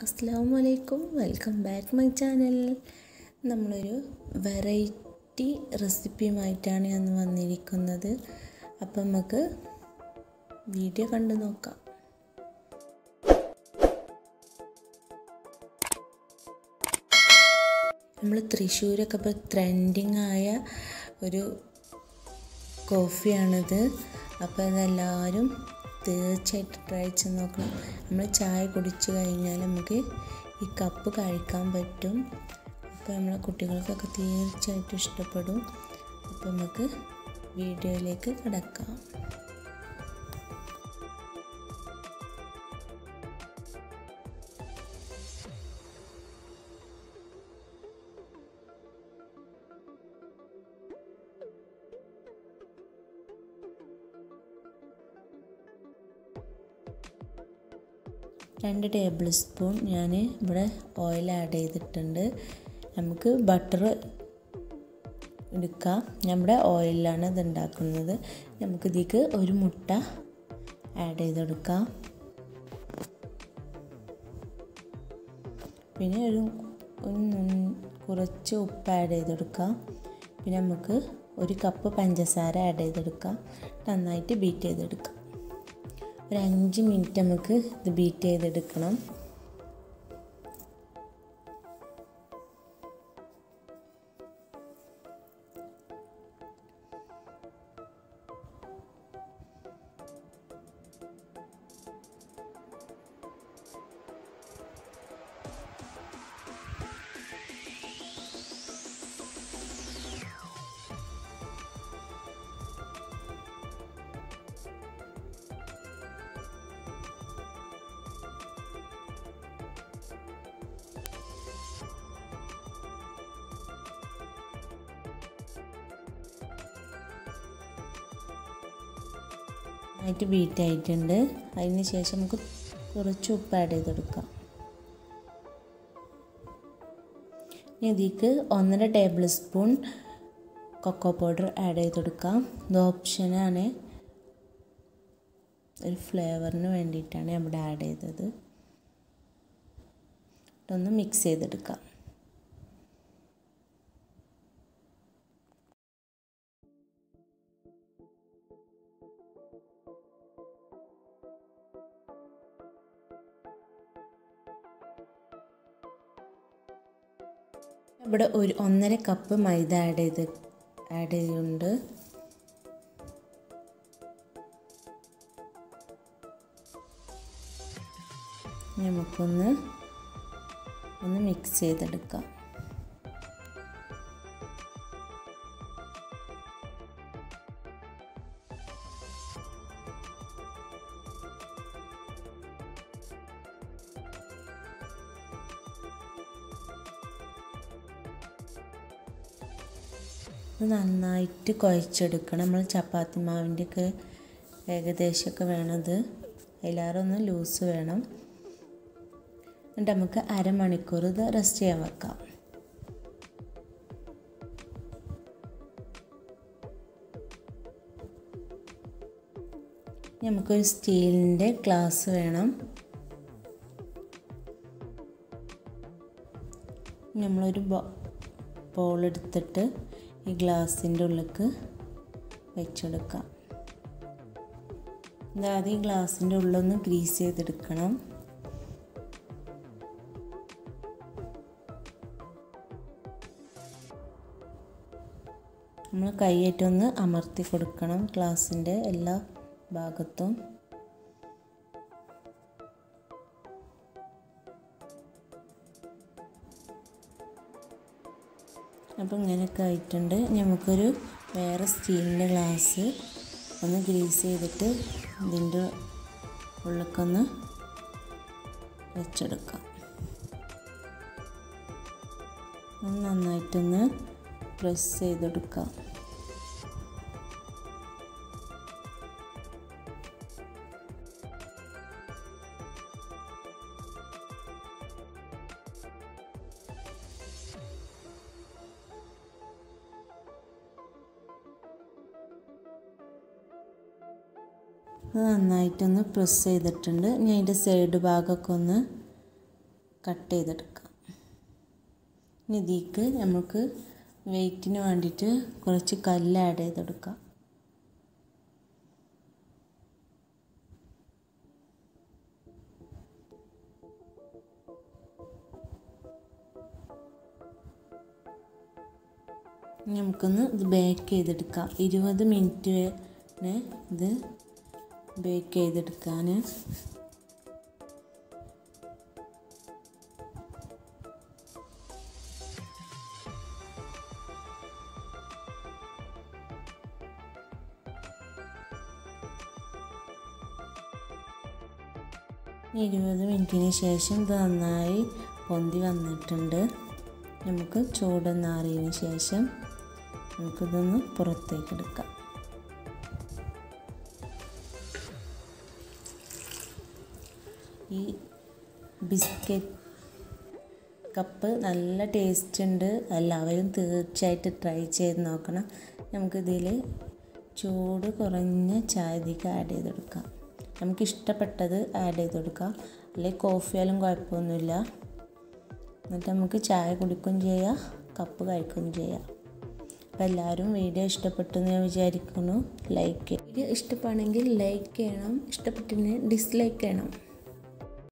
അസ്സാം വലൈക്കും welcome back my channel നമ്മളൊരു വെറൈറ്റി റെസിപ്പിയുമായിട്ടാണ് ഞാൻ വന്നിരിക്കുന്നത് അപ്പം നമുക്ക് വീഡിയോ കണ്ടു നോക്കാം നമ്മൾ തൃശ്ശൂരൊക്കെ ഇപ്പോൾ ട്രെൻഡിങ് ആയ ഒരു കോഫിയാണിത് അപ്പോൾ ഇതെല്ലാവരും തീർച്ചയായിട്ടും ട്രൈ ചെയ്ത് നോക്കണം നമ്മൾ ചായ കുടിച്ചു കഴിഞ്ഞാൽ നമുക്ക് ഈ കപ്പ് കഴിക്കാൻ പറ്റും അപ്പോൾ നമ്മളെ കുട്ടികൾക്കൊക്കെ തീർച്ചയായിട്ടും ഇഷ്ടപ്പെടും അപ്പോൾ നമുക്ക് വീഡിയോയിലേക്ക് കിടക്കാം രണ്ട് ടേബിൾ സ്പൂൺ ഞാൻ ഇവിടെ ഓയിൽ ആഡ് ചെയ്തിട്ടുണ്ട് നമുക്ക് ബട്ടർ എടുക്കാം നമ്മുടെ ഓയിലാണ് ഇത് ഉണ്ടാക്കുന്നത് നമുക്ക് ഇതിലേക്ക് ഒരു മുട്ട ആഡ് ചെയ്തെടുക്കാം പിന്നെ ഒരു കുറച്ച് ഉപ്പ് ആഡ് ചെയ്തെടുക്കാം പിന്നെ നമുക്ക് ഒരു കപ്പ് പഞ്ചസാര ആഡ് ചെയ്തെടുക്കാം നന്നായിട്ട് ബീറ്റ് ചെയ്തെടുക്കാം ഒരു അഞ്ച് മിനിറ്റ് നമുക്ക് ഇത് ബീറ്റ് ചെയ്തെടുക്കണം ആയിട്ട് ബീറ്റ് ആയിട്ടുണ്ട് അതിന് ശേഷം നമുക്ക് കുറച്ച് ഉപ്പ് ആഡ് ചെയ്തെടുക്കാം ഇനി ഇതിലേക്ക് ഒന്നര tablespoon cocoa powder add ചെയ്തെടുക്കാം ഇത് ഓപ്ഷനാണ് ഒരു ഫ്ലേവറിന് വേണ്ടിയിട്ടാണ് ഇവിടെ ആഡ് ചെയ്തത് ഒന്ന് മിക്സ് ചെയ്തെടുക്കാം ഇവിടെ ഒരു ഒന്നര കപ്പ് മൈദ ആഡ് ചെയ്ത് ആഡ് ചെയ്യുന്നുണ്ട് നമുക്കൊന്ന് ഒന്ന് മിക്സ് ചെയ്തെടുക്കാം ഇത് നന്നായിട്ട് കുഴച്ചെടുക്കണം നമ്മൾ ചപ്പാത്തി മാവിൻ്റെയൊക്കെ ഏകദേശമൊക്കെ വേണത് അതിലാറെ ഒന്ന് ലൂസ് വേണം എന്നിട്ട് നമുക്ക് അരമണിക്കൂർ ഇത് റെസ്റ്റ് ചെയ്യാൻ വെക്കാം നമുക്കൊരു സ്റ്റീലിൻ്റെ ഗ്ലാസ് വേണം നമ്മളൊരു ബോൾ എടുത്തിട്ട് ഈ ഗ്ലാസിൻ്റെ ഉള്ളിലേക്ക് വെച്ചെടുക്കാം ആദ്യം ഈ ഗ്ലാസിൻ്റെ ഉള്ളൊന്ന് ഗ്രീസ് ചെയ്തെടുക്കണം നമ്മൾ കൈയേറ്റൊന്ന് അമർത്തി കൊടുക്കണം ഗ്ലാസിൻ്റെ എല്ലാ ഭാഗത്തും അപ്പോൾ ഇങ്ങനെയൊക്കെ ആയിട്ടുണ്ട് നമുക്കൊരു വേറെ സ്റ്റീലിൻ്റെ ഗ്ലാസ് ഒന്ന് ഗ്രീസ് ചെയ്തിട്ട് ഇതിൻ്റെ ഉള്ളിലേക്കൊന്ന് വെച്ചെടുക്കാം ഒന്ന് നന്നായിട്ടൊന്ന് പ്രസ് ചെയ്തെടുക്കാം നന്നായിട്ടൊന്ന് പ്രസ് ചെയ്തിട്ടുണ്ട് ഞാൻ അതിൻ്റെ സൈഡ് ഭാഗമൊക്കെ ഒന്ന് കട്ട് ചെയ്തെടുക്കാം ഇനി ഇതിലേക്ക് നമുക്ക് വെയിറ്റിന് വേണ്ടിയിട്ട് കുറച്ച് കല്ല് ആഡ് ചെയ്തെടുക്കാം ഇനി നമുക്കൊന്ന് ഇത് ബേക്ക് ചെയ്തെടുക്കാം ഇരുപത് മിനിറ്റിന് ഇത് ബേക്ക് ചെയ്തെടുക്കാൻ ഇരുപത് മിനിറ്റിന് ശേഷം ഇത് നന്നായി പൊന്തി വന്നിട്ടുണ്ട് നമുക്ക് ചൂടൊന്നാറിയതിന് ശേഷം നമുക്കിതൊന്ന് പുറത്തേക്ക് എടുക്കാം ഈ ബിസ്ക്കറ്റ് കപ്പ് നല്ല ടേസ്റ്റ് ഉണ്ട് എല്ലാവരും തീർച്ചയായിട്ട് ട്രൈ ചെയ്ത് നോക്കണം നമുക്കിതിൽ ചൂട് കുറഞ്ഞ ചായ ഇതിലേക്ക് ആഡ് ചെയ്ത് കൊടുക്കാം നമുക്ക് ഇഷ്ടപ്പെട്ടത് ആഡ് ചെയ്ത് കൊടുക്കാം അല്ലെങ്കിൽ കോഫിയാലും കുഴപ്പമൊന്നുമില്ല എന്നിട്ട് നമുക്ക് ചായ കുടിക്കുകയും ചെയ്യാം കപ്പ് കഴിക്കുകയും ചെയ്യാം അപ്പോൾ എല്ലാവരും വീഡിയോ ഇഷ്ടപ്പെട്ടു എന്ന് ഞാൻ വിചാരിക്കുന്നു ലൈക്ക് വീഡിയോ ഇഷ്ടപ്പെടുകയാണെങ്കിൽ ലൈക്ക് ചെയ്യണം ഇഷ്ടപ്പെട്ടില്ലെങ്കിൽ ഡിസ്ലൈക്ക് ചെയ്യണം